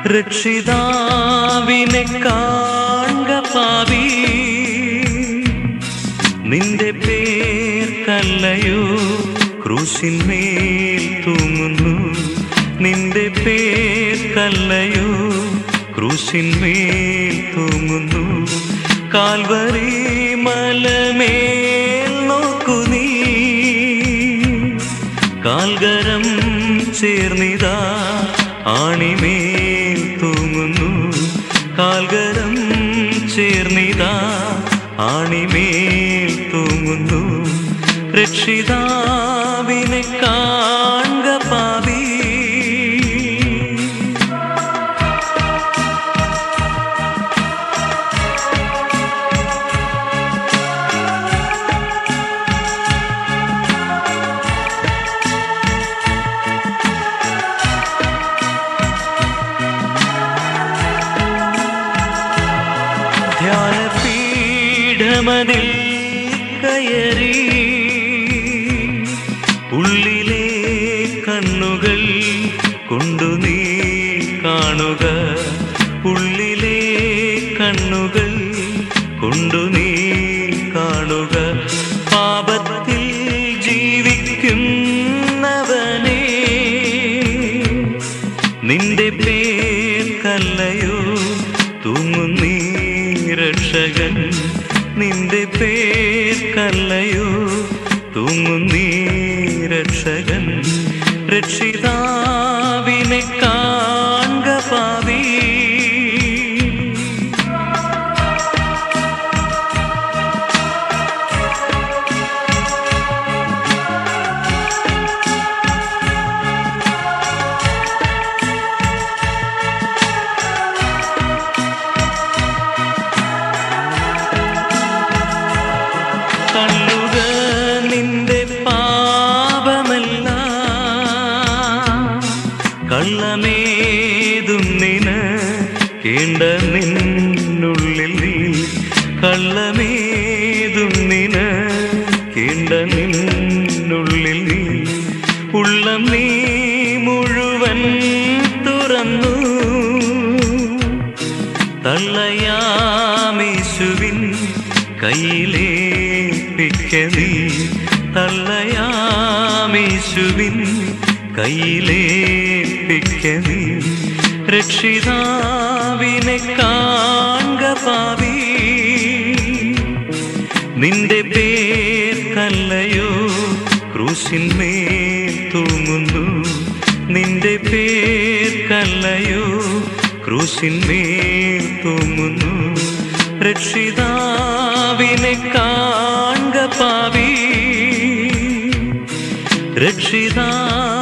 രക്ഷിതാവിനെ കാൺക പാവി നിന്റെ പേർക്കല്ലയോ ക്രൂശിന്മേൽ തൂങ്ങുന്നു നിന്റെ പേർക്കല്ലയോ ക്രൂശിന്മേൽ തൂങ്ങുന്നു കാൽവരി മലമേൽ നോക്കു നീ കാൽകരം ചേർന്നിതാ ആണിമേൽ തൂങ്ങുന്നു കാൽകരം ചേർന്നിതാ ആണിമേൽ തൂങ്ങുന്നു രക്ഷിതാവിനെ കാൺക പാവി ധ്യാനപീഠമതിൽ കയറി ഉള്ളിലെ കണ്ണുകൾ കൊണ്ടു നീ കാണുക ഉള്ളിലെ കണ്ണുകൾ കൊണ്ടു നീ കാണുക പാപത്തിൽ ജീവിക്കുന്നവനേ നിന്റെ പേർക്കല്ലയോ തൂങ്ങുന്നീ രക്ഷകൻ നിന്റെ പേർക്കല്ലയോ തൂങ്ങുന്നീ രക്ഷകൻ രക്ഷിതാവിനെ കാൺക പാവി തള്ളുക നിന്റെ പാപമല്ല കള്ളമേതും നിന് കേണ്ട നിന്നുള്ളിൽ നീ കള്ളമേതും നിന് കേണ്ട നിന്നുള്ളിൽ നീ ഉള്ളം നീ മുഴുവൻ തുറന്നു തള്ളയാമേശുവിൻ കയ്യിലേപ്പിക്ക നീ തള്ളയാമേശുവിൻ കയ്യിലേപ്പിക്ക നീ രക്ഷിതാവിനെ കാൺക പാവി നിന്റെ പേർക്കല്ലയോ ക്രൂശിന്മേൽ തൂങ്ങുന്നു നിന്റെ പേർക്കല്ലയോ ക്രൂശിന്മേൽ തൂങ്ങുന്നു രക്ഷിതാവിനെ കാൺക പാവി രക്ഷിതാ